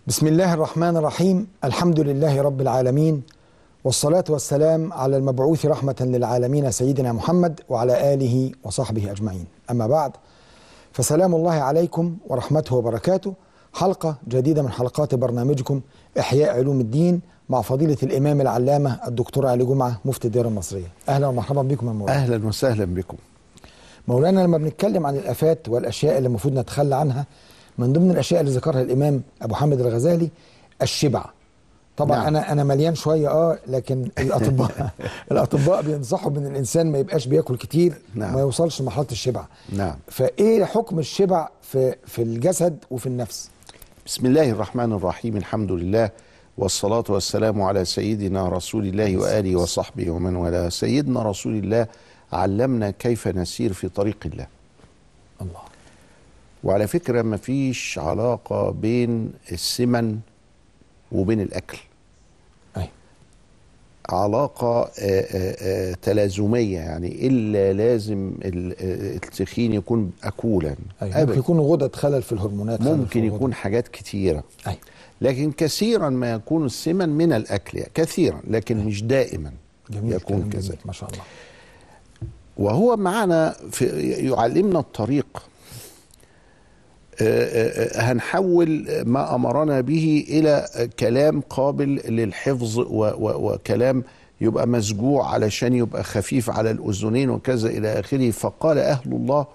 بسم الله الرحمن الرحيم الحمد لله رب العالمين والصلاة والسلام على المبعوث رحمة للعالمين سيدنا محمد وعلى آله وصحبه أجمعين أما بعد فسلام الله عليكم ورحمته وبركاته حلقة جديدة من حلقات برنامجكم إحياء علوم الدين مع فضيلة الإمام العلامة الدكتور علي جمعة مفتي الديار المصرية أهلا ومرحبا بكم يا مولانا اهلا وسهلا بكم مولانا لما بنتكلم عن الآفات والأشياء اللي المفروض نتخلى عنها من ضمن الأشياء اللي ذكرها الإمام أبو حامد الغزالي الشبع طبعا نعم. انا انا مليان شويه اه لكن الاطباء الاطباء بينصحوا ان الانسان ما يبقاش بياكل كتير نعم. وما يوصلش لمرحله الشبع نعم فايه حكم الشبع في في الجسد وفي النفس بسم الله الرحمن الرحيم الحمد لله والصلاة والسلام على سيدنا رسول الله وآله وصحبه ومن والاه سيدنا رسول الله علمنا كيف نسير في طريق الله الله وعلى فكرة ما فيش علاقة بين السمن وبين الأكل اي علاقة آه، آه، آه، تلازمية يعني إلا لازم ال- آه، التخين يكون أكولا اي ممكن أبدا يكون غدد خلل في الهرمونات خلل في ممكن الغدد. يكون حاجات كتيرة اي لكن كثيرا ما يكون السمن من الاكل يعني كثيرا لكن مش دائما جميل يكون كلام جميل، كذلك ما شاء الله وهو معنا في يعلمنا الطريق آه، آه، آه، هنحول ما امرنا به الى كلام قابل للحفظ و- و- وكلام يبقى مسجوع علشان يبقى خفيف على الاذنين وكذا الى اخره فقال اهل الله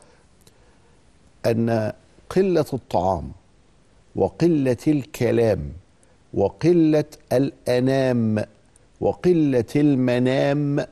ان قله الطعام وقله الكلام وقله الانام وقله المنام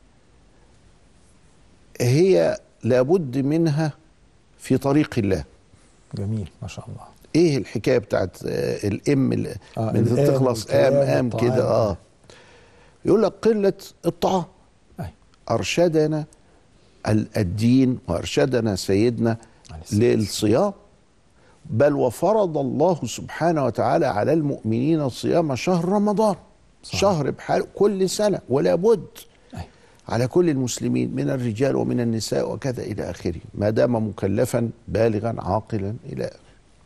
هي لابد منها في طريق الله جميل ما شاء الله ايه الحكايه بتاعت آه، الام اللي آه، من الآم تخلص قام والكلام قام والطعام. كده اه يقول لك قله الطعام اي ارشدنا ال- الدين وارشدنا سيدنا عليه الصلاة للصيام بل وفرض الله سبحانه وتعالى على المؤمنين صيام شهر رمضان صحيح. شهر بحال كل سنه ولا بد اي على كل المسلمين من الرجال ومن النساء وكذا الى اخره ما دام مكلفا بالغا عاقلا الى اخره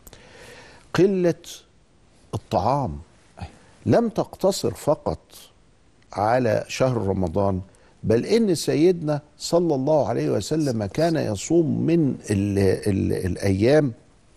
قله الطعام أي. لم تقتصر فقط على شهر رمضان بل ان سيدنا صلى الله عليه وسلم كان يصوم من ال ال الايام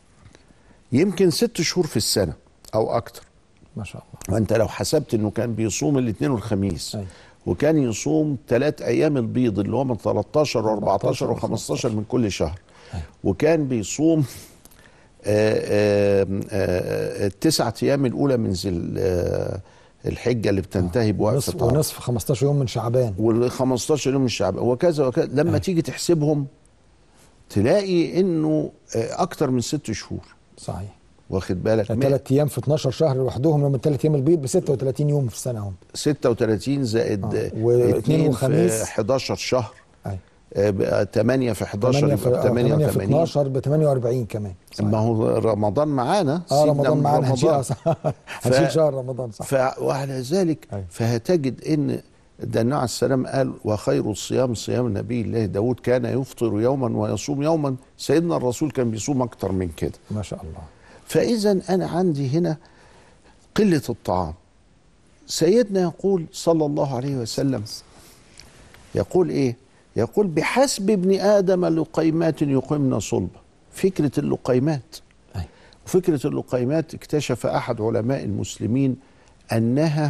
يمكن ست شهور في السنه او اكثر ما شاء الله وانت لو حسبت انه كان بيصوم الاثنين والخميس أي. وكان يصوم ثلاث ايام البيض اللي هم من 13 و14 14 و15 من كل شهر أي. وكان بيصوم آه، آه، آه، التسعة ايام الاولى من ذي ال- آه، الحجه اللي بتنتهي بوقفه نصف عرفة. ونصف 15 يوم من شعبان وال 15 يوم الشعب وكذا وكذا لما أي. تيجي تحسبهم تلاقي انه آه، اكتر من ست شهور صحيح واخد بالك يعني ثلاث ايام في 12 شهر لوحدهم لما ثلاث ايام البيض ب 36 يوم في السنه هم 36 زائد آه. آه. واثنين اتنين وخميس. في 11 شهر اي آه، بقى 8 في 11 8 يبقى في ب 8 في 88 12 ب 48 كمان صحيح. ما هو رمضان معانا اه سيبنا رمضان من معانا هنشيل رمضان. صح هنشيل شهر رمضان صح ف... وعلى ذلك أيوة. فهتجد ان ده النبي عليه السلام قال وخير الصيام صيام نبي الله داود كان يفطر يوما ويصوم يوما سيدنا الرسول كان بيصوم اكتر من كده ما شاء الله فاذا انا عندي هنا قله الطعام سيدنا يقول صلى الله عليه وسلم يقول ايه يقول بحسب ابن ادم لقيمات يقمن صلبه فكره اللقيمات أي. وفكره اللقيمات اكتشف احد علماء المسلمين انها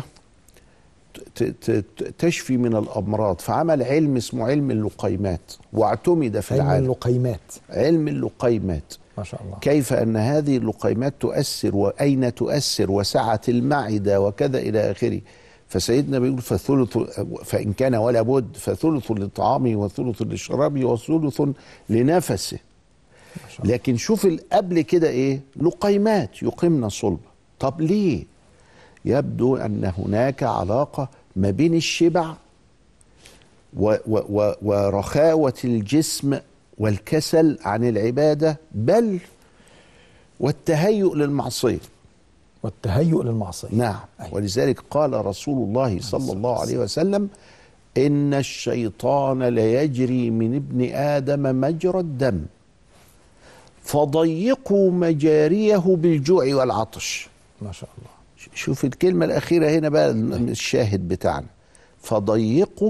ت- ت- ت- تشفي من الامراض فعمل علم اسمه علم اللقيمات واعتمد في علم العالم اللقيمات علم اللقيمات ما شاء الله كيف ان هذه اللقيمات تؤثر واين تؤثر وسعه المعده وكذا الى اخره فسيدنا بيقول فثلث فان كان ولا بد فثلث لطعامه وثلث لشرابه وثلث لنفسه ما شاء الله لكن شوف ال- قبل كده ايه لقيمات يقمن صلبه طب ليه يبدو ان هناك علاقه ما بين الشبع و و و ورخاوه الجسم والكسل عن العباده بل والتهيؤ للمعصيه والتهيؤ للمعصيه نعم أيوة. ولذلك قال رسول الله صلى الله عليه وسلم ان الشيطان ليجري من ابن ادم مجرى الدم فضيقوا مجاريه بالجوع والعطش ما شاء الله شوف الكلمة الأخيرة هنا بقى الشاهد بتاعنا فضيقوا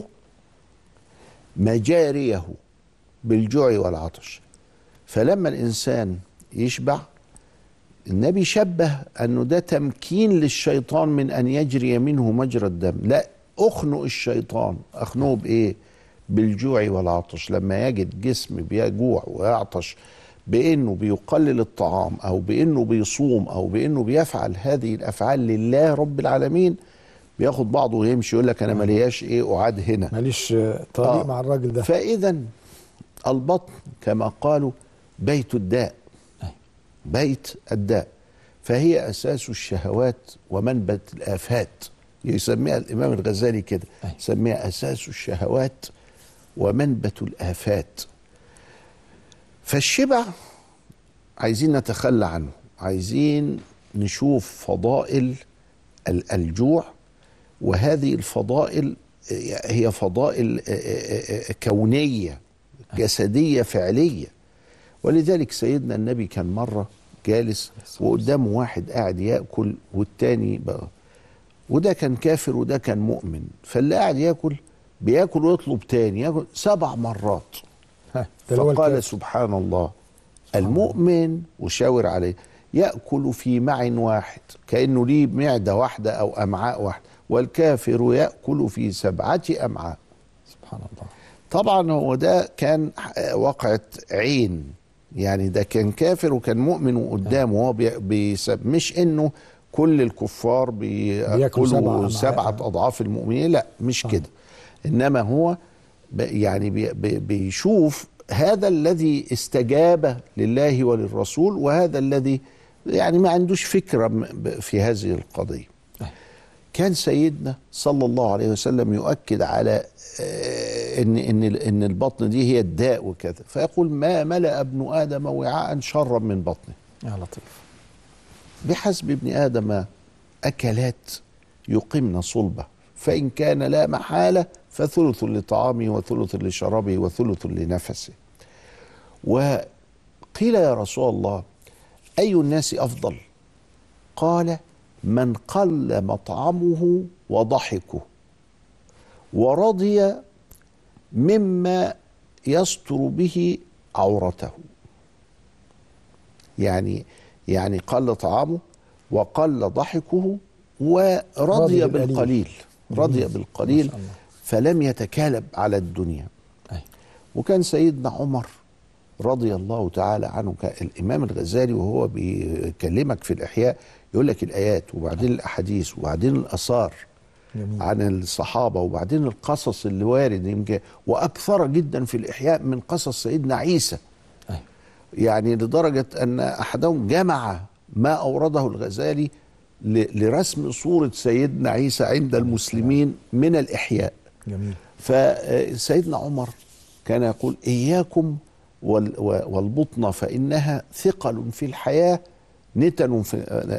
مجاريه بالجوع والعطش فلما الإنسان يشبع النبي شبه أنه ده تمكين للشيطان من أن يجري منه مجرى الدم لا أخنق الشيطان أخنقه بإيه بالجوع والعطش لما يجد جسم بيجوع ويعطش بانه بيقلل الطعام او بانه بيصوم او بانه بيفعل هذه الافعال لله رب العالمين بياخد بعضه ويمشي يقول لك انا مالياش ايه اقعد هنا ماليش طريق آه. مع الراجل ده فاذا البطن كما قالوا بيت الداء أي. بيت الداء فهي اساس الشهوات ومنبت الافات يسميها الامام الغزالي كده أي. يسميها اساس الشهوات ومنبت الافات فالشبع عايزين نتخلى عنه عايزين نشوف فضائل ال- الجوع وهذه الفضائل هي فضائل كونيه جسديه فعليه ولذلك سيدنا النبي كان مره جالس وقدامه واحد قاعد ياكل والتاني بقى وده كان كافر وده كان مؤمن فاللي قاعد ياكل بياكل ويطلب تاني ياكل سبع مرات ها، ده اللي هو فقال الكافر. سبحان الله المؤمن وشاور عليه يأكل في مع واحد كأنه ليه معدة واحدة أو أمعاء واحدة والكافر يأكل في سبعة أمعاء سبحان الله طبعا هو ده كان واقعة عين يعني ده كان كافر وكان مؤمن وقدامه هو بي بيسب مش انه كل الكفار بياكلوا سبع بياكلوا أمعاء. سبعة اضعاف المؤمنين لا مش كده انما هو ب- يعني بي بي بيشوف هذا الذي استجاب لله وللرسول وهذا الذي يعني ما عندوش فكرة م- ب- في هذه القضية كان سيدنا صلى الله عليه وسلم يؤكد على آه، ان ان ان البطن دي هي الداء وكذا فيقول ما ملأ ابن ادم وعاء شرا من بطنه يا لطيف بحسب ابن ادم اكلات يقمن صلبه فان كان لا محاله فثلث لطعامه وثلث لشرابه وثلث لنفسه وقيل يا رسول الله اي الناس افضل قال من قل مطعمه وضحكه ورضي مما يستر به عورته يعني يعني قل طعامه وقل ضحكه ورضي رضي بالقليل. بالقليل رضي جميل. بالقليل ما شاء الله. فلم يتكالب على الدنيا أي. وكان سيدنا عمر رضي الله تعالى عنه كان الامام الغزالي وهو بيكلمك في الاحياء يقول لك الايات وبعدين الاحاديث وبعدين الاثار جميل. عن الصحابه وبعدين القصص اللي وارد يمكن واكثر جدا في الاحياء من قصص سيدنا عيسى أي. يعني لدرجه ان احدهم جمع ما اورده الغزالي ل- لرسم صوره سيدنا عيسى عند المسلمين من الاحياء جميل فسيدنا عمر كان يقول إياكم وال- و- والبطن فإنها ثقل في الحياة نتن في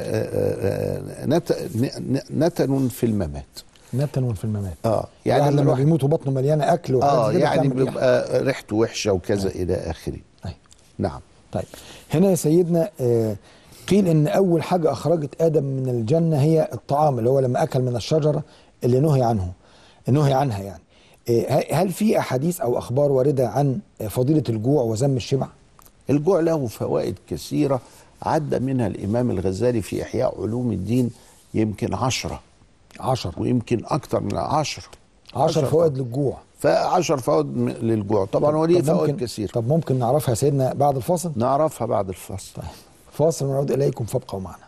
نت- نتن في الممات نتن في الممات اه يعني يعني لما الواحد- بيموت وبطنه مليانه اكل وحاجات اه زي كده يعني بتعمل ريحة. بيبقى ريحته وحشه وكذا الى اخره أي. نعم طيب هنا يا سيدنا آه، قيل ان اول حاجه اخرجت ادم من الجنه هي الطعام اللي هو لما اكل من الشجره اللي نهي عنه نهي عنها يعني آه، هل في احاديث او اخبار وارده عن فضيله الجوع وذم الشبع؟ الجوع له فوائد كثيره عد منها الامام الغزالي في احياء علوم الدين يمكن عشرة عشرة ويمكن اكثر من عشرة عشر فوائد للجوع فعشر فوائد م- للجوع طبعا هو ليه طب فوائد ممكن- كثيره طب ممكن نعرفها يا سيدنا بعد الفاصل؟ نعرفها بعد الفصل فاصل ونعود اليكم فابقوا معنا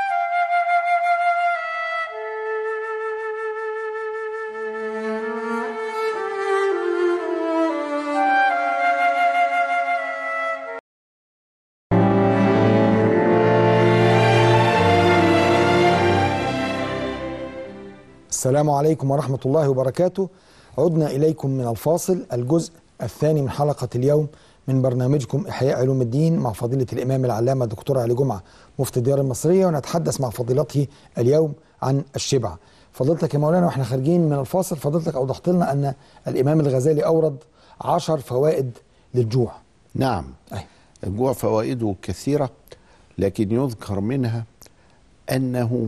السلام عليكم ورحمة الله وبركاته عدنا إليكم من الفاصل الجزء الثاني من حلقة اليوم من برنامجكم إحياء علوم الدين مع فضيلة الإمام العلامة دكتور علي جمعة مفتي الديار المصرية ونتحدث مع فضيلته اليوم عن الشبع فضيلتك يا مولانا واحنا خارجين من الفاصل فضيلتك أوضحت لنا أن الإمام الغزالي أورد عشر فوائد للجوع نعم أي. الجوع فوائده كثيرة لكن يذكر منها انه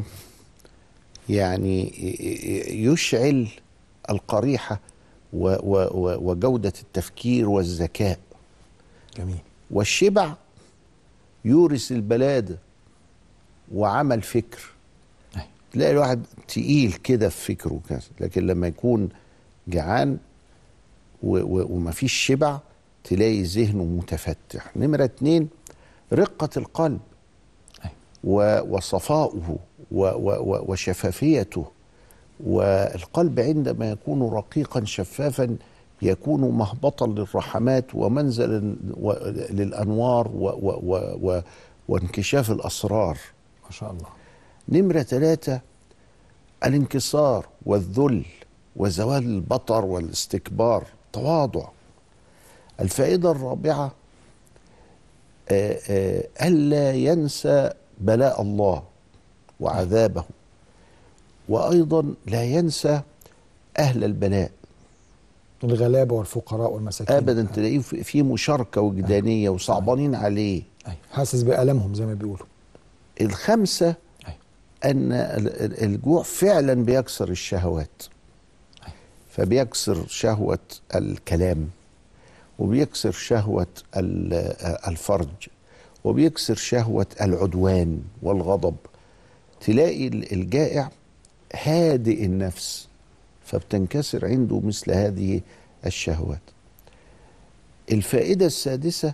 يعني يشعل القريحه و- و- و- وجوده التفكير والذكاء جميل والشبع يورث البلاده وعمل فكر أيوة. تلاقي الواحد تقيل كده في فكره كذا لكن لما يكون جعان و- و- ومفيش شبع تلاقي ذهنه متفتح نمرة اتنين رقة القلب أيوة. و- وصفاؤه و- و- و- وشفافيته والقلب عندما يكون رقيقا شفافا يكون مهبطا للرحمات ومنزلا و- للأنوار و- و- و- و- وانكشاف الأسرار ما شاء الله نمرة ثلاثة الانكسار والذل وزوال البطر والاستكبار تواضع الفائدة الرابعة آه، آه، ألا ينسى بلاء الله وعذابه وأيضا لا ينسى أهل البلاء الغلابه والفقراء والمساكين أبدا تلاقيه في في مشاركة وجدانية وصعبانين عليه أيوة. حاسس بألمهم زي ما بيقولوا الخمسة أيوة. أن ال- ال- الجوع فعلا بيكسر الشهوات فبيكسر شهوة الكلام وبيكسر شهوة ال- الفرج وبيكسر شهوة العدوان والغضب تلاقي ال- الجائع هادئ النفس فبتنكسر عنده مثل هذه الشهوات الفائدة السادسة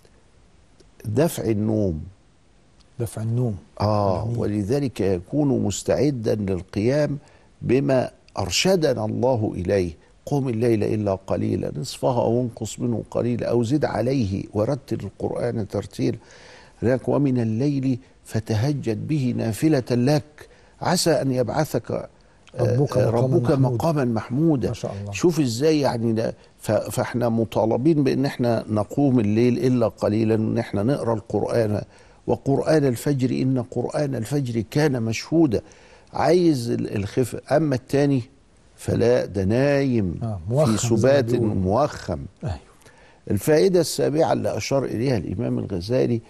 دفع النوم دفع النوم آه جميل. ولذلك يكون مستعدا للقيام بما أرشدنا الله إليه قم الليل إلا قليلا نصفها أو انقص منه قليلا أو زد عليه ورتل القرآن ترتيلا لك ومن الليل فتهجد به نافلة لك عسى أن يبعثك آه، ربك آه، مقاما ربك محمودا. مقاما محمودا ما شاء الله. شوف ازاي يعني ده ف- فاحنا مطالبين بان احنا نقوم الليل الا قليلا وان احنا نقرا القران وقران الفجر ان قران الفجر كان مشهودا عايز ال- الخف اما التاني فلا ده نايم آه، موخم في زي ما سبات بيقولوا. موخم أيوة. الفائده السابعه اللي اشار اليها الامام الغزالي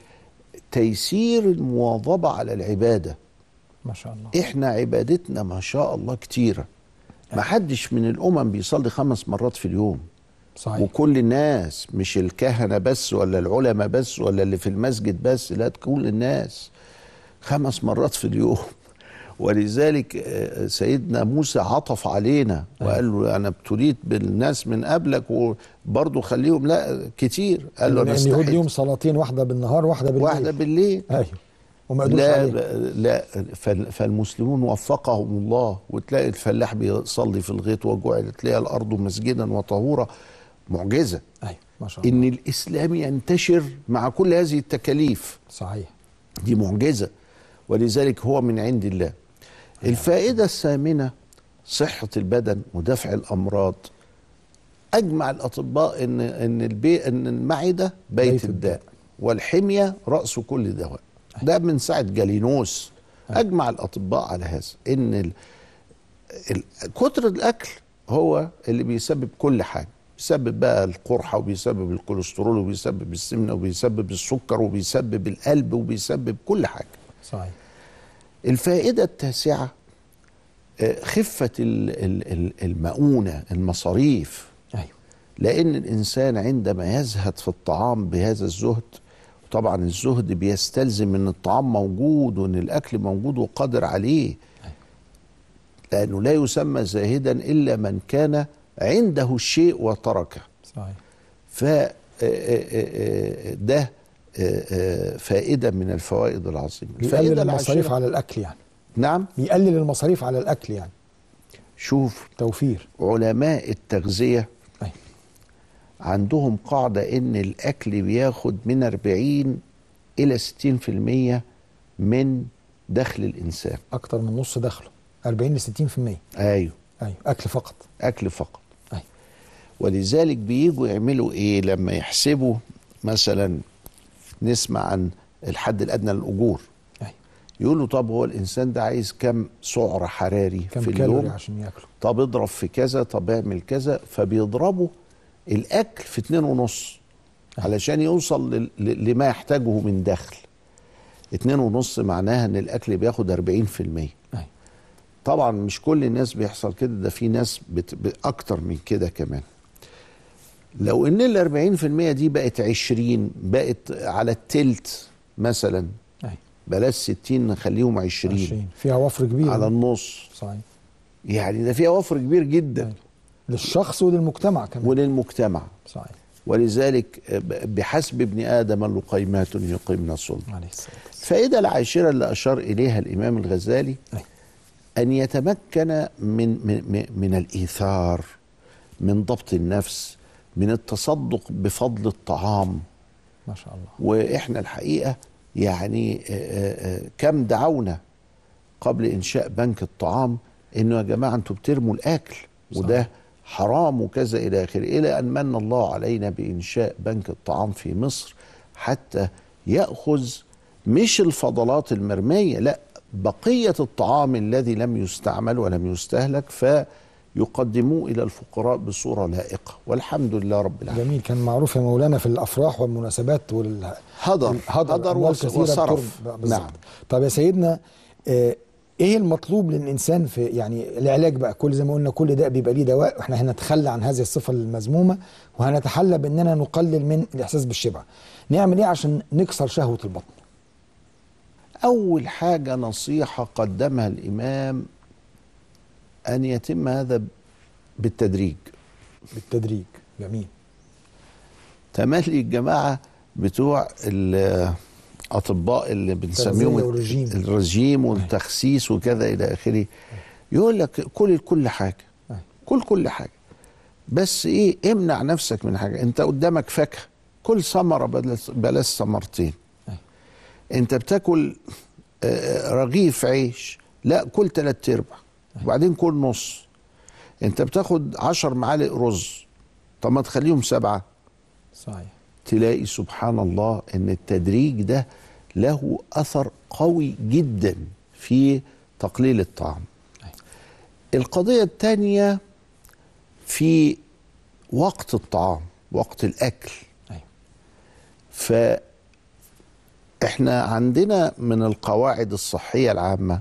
تيسير المواظبه على العباده ما شاء الله احنا عبادتنا ما شاء الله كتيره ما حدش من الامم بيصلي خمس مرات في اليوم صحيح وكل الناس مش الكهنه بس ولا العلماء بس ولا اللي في المسجد بس لا كل الناس خمس مرات في اليوم ولذلك آه، سيدنا موسى عطف علينا وقال له انا ابتليت بالناس من قبلك وبرضه خليهم لا كتير قال له انا لان اليهود استحيت ليهم صلاتين واحده بالنهار واحده بالليل واحده بالليل ايوه وما قدروش لا عليه لا فال- فالمسلمون وفقهم الله وتلاقي الفلاح بيصلي في الغيط وجعل تلاقي الارض مسجدا وطهورا معجزه ايوه ما شاء الله ان الاسلام ينتشر مع كل هذه التكاليف صحيح دي معجزه ولذلك هو من عند الله الفائده الثامنه صحه البدن ودفع الامراض اجمع الاطباء ان ان البي ان المعده بيت, بيت الداء الداء. والحميه راس كل دواء ده من ساعه جالينوس اجمع الاطباء على هذا ان ال... ال... كتر الاكل هو اللي بيسبب كل حاجه بيسبب بقى القرحه وبيسبب الكوليسترول وبيسبب السمنه وبيسبب السكر وبيسبب القلب وبيسبب كل حاجه صحيح الفائده التاسعه آه، خفه ال- ال- ال- المؤونه المصاريف ايوه لان الانسان عندما يزهد في الطعام بهذا الزهد طبعا الزهد بيستلزم ان الطعام موجود وان الاكل موجود وقادر عليه لانه لا يسمى زاهدا الا من كان عنده الشيء وتركه صحيح ف آه، آه، آه، ده آه، آه، فائده من الفوائد العظيمه بيقلل المصاريف العاشرة- على الاكل يعني نعم بيقلل المصاريف على الاكل يعني شوف توفير علماء التغذيه ايوه عندهم قاعدة إن الأكل بياخد من 40 إلى 60% من دخل الإنسان اكتر من نص دخله 40 ل 60% أيوه ايوه اكل فقط أكل فقط ايوه ولذلك بيجوا يعملوا إيه لما يحسبوا مثلا نسمع عن الحد الأدنى للأجور ايوه يقولوا طب هو الإنسان ده عايز كم سعر حراري كم في كالوري اليوم عشان ياكلوا طب اضرب في كذا طب اعمل كذا فبيضربوا الاكل في اتنين ونص علشان يوصل لل- ل- لما يحتاجه من دخل اتنين ونص معناها ان الاكل بياخد 40% أي. طبعا مش كل الناس بيحصل كده ده في ناس بت... ب- اكتر من كده كمان لو ان ال 40% دي بقت 20 بقت على التلت مثلا أي. بلاش 60 نخليهم 20, 20 فيها وفر كبير على النص صحيح يعني ده فيها وفر كبير جدا أيوة. للشخص وللمجتمع كمان وللمجتمع صحيح ولذلك بحسب ابن ادم اللقيمات يقيمن الصلب عليه الصلاه والسلام الفائده العاشره اللي اشار اليها الامام الغزالي أي. ان يتمكن من من من- من الايثار من ضبط النفس من التصدق بفضل الطعام ما شاء الله واحنا الحقيقه يعني آه، آه، آه، كم دعونا قبل انشاء بنك الطعام انه يا جماعه انتوا بترموا الاكل وده حرام وكذا الى اخره الى ان من الله علينا بانشاء بنك الطعام في مصر حتى ياخذ مش الفضلات المرميه لا بقيه الطعام الذي لم يستعمل ولم يستهلك فيقدموه الى الفقراء بصوره لائقه والحمد لله رب العالمين جميل كان معروف يا مولانا في الافراح والمناسبات وال هدر هدر, هدر أموال وص- كثيرة وصرف بترم- بالظبط. نعم طب يا سيدنا آه، ايه المطلوب للانسان في يعني العلاج بقى كل زي ما قلنا كل داء بيبقى ليه دواء واحنا هنتخلى عن هذه الصفه المذمومه وهنتحلى باننا نقلل من الاحساس بالشبع نعمل ايه عشان نكسر شهوه البطن أول حاجة نصيحة قدمها الإمام أن يتم هذا بالتدريج بالتدريج جميل تملي الجماعة بتوع الأطباء اللي بنسميهم التغذية والرجيم. الرجيم والتخسيس وكذا إلى آخره يقول لك كل كل حاجة أي. كل كل حاجة بس إيه امنع نفسك من حاجة أنت قدامك فاكهة كل ثمرة بلاش بلاش ثمرتين أي. انت بتاكل آه، رغيف عيش لا كل تلات ارباع وبعدين كل نص انت بتاخد عشر معالق رز طب ما تخليهم سبعة صحيح تلاقي سبحان الله ان التدريج ده له اثر قوي جدا في تقليل الطعام أي. القضية الثانية في وقت الطعام وقت الاكل أي. فاحنا عندنا من القواعد الصحية العامة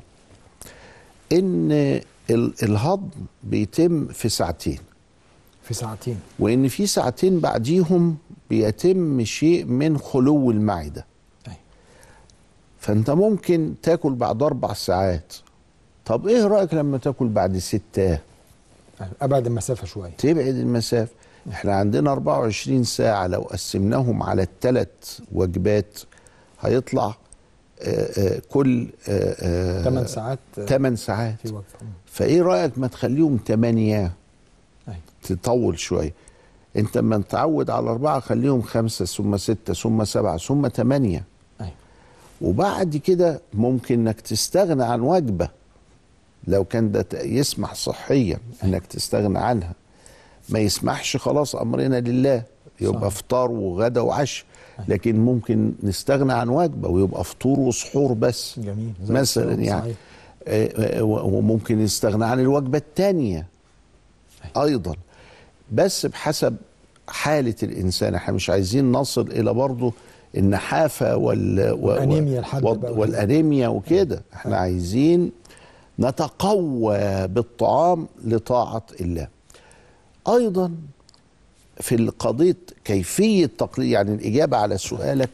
ان ال- الهضم بيتم في ساعتين في ساعتين وان في ساعتين بعديهم بيتم شيء من خلو المعدة أي. فانت ممكن تاكل بعد اربع ساعات طب ايه رأيك لما تاكل بعد ستة أي. ابعد المسافه شويه تبعد المسافة احنا عندنا 24 ساعة لو قسمناهم على الثلاث وجبات هيطلع آه، آه، كل 8 ساعات آه، 8 ساعات في وقت فايه رأيك ما تخليهم 8 أي. تطول شوية انت لما متعود على أربعة خليهم خمسة ثم ستة ثم سبعة ثم ثمانية أي. وبعد كده ممكن انك تستغنى عن وجبة لو كان ده ت- يسمح صحيا انك تستغنى عنها ما يسمحش خلاص امرنا لله يبقى صح. فطار وغدا وعشاء لكن ممكن نستغنى عن وجبة ويبقى فطور وسحور بس جميل زي مثلا الصيام، يعني صحيح. آه، آه، و- وممكن نستغنى عن الوجبة الثانية أيضا بس بحسب حالة الإنسان احنا مش عايزين نصل إلى برضه النحافة وال و- والأنيميا الحادة و- بقى. والأنيميا وكده احنا عايزين نتقوى بالطعام لطاعة الله أيضا في القضية كيفية تقليد يعني الإجابة على سؤالك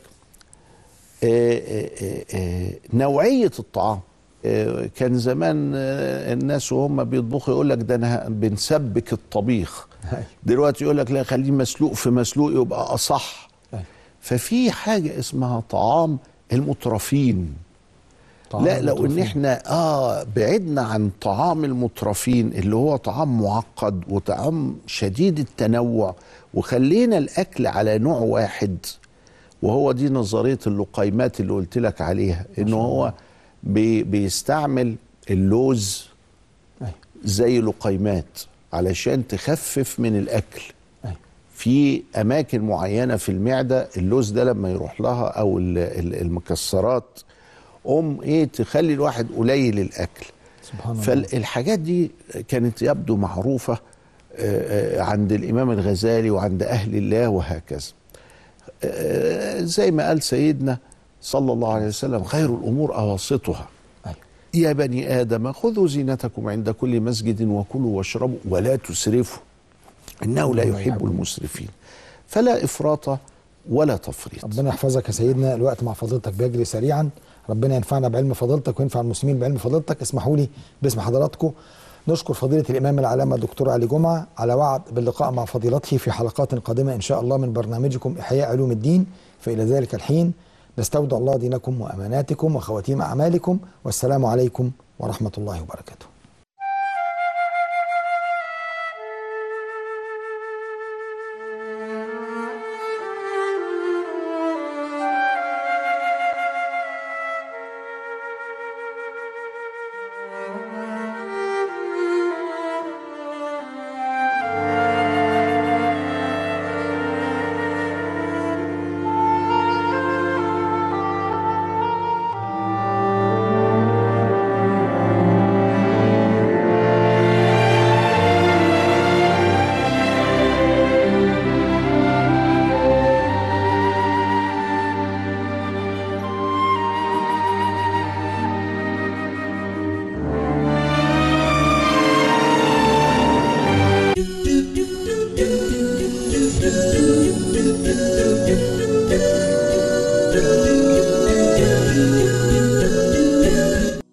آه، آه، آه، آه، نوعية الطعام آه، كان زمان آه، الناس وهم بيطبخوا يقول لك ده انا بنسبك الطبيخ أي. دلوقتي يقول لك لا خليه مسلوق في مسلوق يبقى اصح أي. ففي حاجه اسمها طعام المترفين طعام لا لو ان المترفين. احنا اه بعدنا عن طعام المترفين اللي هو طعام معقد وطعام شديد التنوع وخلينا الاكل على نوع واحد وهو دي نظريه اللقيمات اللي قلت لك عليها انه هو بي بيستعمل اللوز أي. زي لقيمات علشان تخفف من الاكل أي. في اماكن معينه في المعده اللوز ده لما يروح لها او ال- ال- المكسرات ام ايه تخلي الواحد قليل الاكل سبحان الله فالحاجات دي كانت يبدو معروفه آه، آه، عند الامام الغزالي وعند اهل الله وهكذا آه، زي ما قال سيدنا صلى الله عليه وسلم خير الامور اواسطها أيوة. يا بني ادم خذوا زينتكم عند كل مسجد وكلوا واشربوا ولا تسرفوا انه لا يحب المسرفين فلا افراط ولا تفريط ربنا يحفظك يا سيدنا الوقت مع فضيلتك بيجري سريعا ربنا ينفعنا بعلم فضيلتك وينفع المسلمين بعلم فضيلتك اسمحوا لي باسم حضراتكم نشكر فضيلة الإمام العلامة الدكتور علي جمعة على وعد باللقاء مع فضيلته في حلقات قادمة إن شاء الله من برنامجكم إحياء علوم الدين فإلى ذلك الحين نستودع الله دينكم وأماناتكم وخواتيم أعمالكم والسلام عليكم ورحمة الله وبركاته